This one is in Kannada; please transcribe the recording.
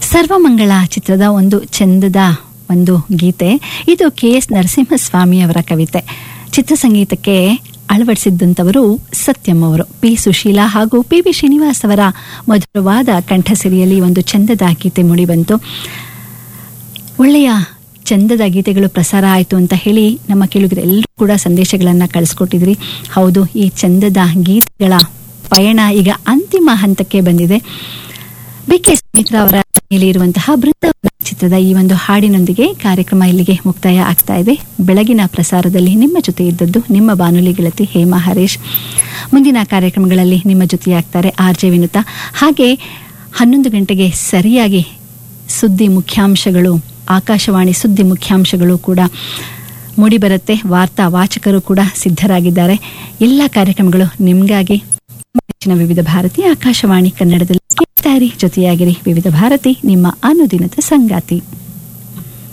ಸರ್ವಮಂಗಳ ಚಿತ್ರದ ಒಂದು ಚಂದದ ಒಂದು ಗೀತೆ ಇದು ಕೆ ಎಸ್ ನರಸಿಂಹಸ್ವಾಮಿ ಅವರ ಕವಿತೆ ಚಿತ್ರಸಂಗೀತಕ್ಕೆ ಅಳವಡಿಸಿದ್ದಂಥವರು ಸತ್ಯಂ ಅವರು ಪಿ ಸುಶೀಲಾ ಹಾಗೂ ಪಿ ವಿ ಶ್ರೀನಿವಾಸ್ ಅವರ ಮಧುರವಾದ ಕಂಠಸಿರಿಯಲ್ಲಿ ಒಂದು ಚಂದದ ಗೀತೆ ಮೂಡಿಬಂತು ಒಳ್ಳೆಯ ಚಂದದ ಗೀತೆಗಳು ಪ್ರಸಾರ ಆಯಿತು ಅಂತ ಹೇಳಿ ನಮ್ಮ ಕೇಳುಗರು ಎಲ್ಲರೂ ಕೂಡ ಸಂದೇಶಗಳನ್ನು ಕಳಿಸ್ಕೊಟ್ಟಿದ್ರಿ ಹೌದು ಈ ಚಂದದ ಗೀತೆಗಳ ಪಯಣ ಈಗ ಅಂತಿಮ ಹಂತಕ್ಕೆ ಬಂದಿದೆ ಬಿ ಕೆ ಸುಮಿತ್ರಾ ಅವರ ಇರುವಂತಹ ಬೃಂದಾವನ ಚಿತ್ರದ ಈ ಒಂದು ಹಾಡಿನೊಂದಿಗೆ ಕಾರ್ಯಕ್ರಮ ಇಲ್ಲಿಗೆ ಮುಕ್ತಾಯ ಆಗ್ತಾ ಇದೆ ಬೆಳಗಿನ ಪ್ರಸಾರದಲ್ಲಿ ನಿಮ್ಮ ಜೊತೆ ಇದ್ದದ್ದು ನಿಮ್ಮ ಬಾನುಲಿ ಗೆಳತಿ ಹೇಮಾ ಹರೀಶ್ ಮುಂದಿನ ಕಾರ್ಯಕ್ರಮಗಳಲ್ಲಿ ನಿಮ್ಮ ಜೊತೆಯಾಗ್ತಾರೆ ಆರ್ ಜೆ ವಿನುತಾ ಹಾಗೆ ಹನ್ನೊಂದು ಗಂಟೆಗೆ ಸರಿಯಾಗಿ ಸುದ್ದಿ ಮುಖ್ಯಾಂಶಗಳು ಆಕಾಶವಾಣಿ ಸುದ್ದಿ ಮುಖ್ಯಾಂಶಗಳು ಕೂಡ ಮೂಡಿಬರುತ್ತೆ ವಾರ್ತಾ ವಾಚಕರು ಕೂಡ ಸಿದ್ಧರಾಗಿದ್ದಾರೆ ಎಲ್ಲ ಕಾರ್ಯಕ್ರಮಗಳು ನಿಮಗಾಗಿ ಹೆಚ್ಚಿನ ವಿವಿಧ ಭಾರತಿ ಆಕಾಶವಾಣಿ ಕನ್ನಡದಲ್ಲಿ ಕೇಳ್ತಾ ಇರಿ, ಜೊತೆಯಾಗಿರಿ ವಿವಿಧ ಭಾರತಿ ನಿಮ್ಮ ಅನುದಿನದ ಸಂಗಾತಿ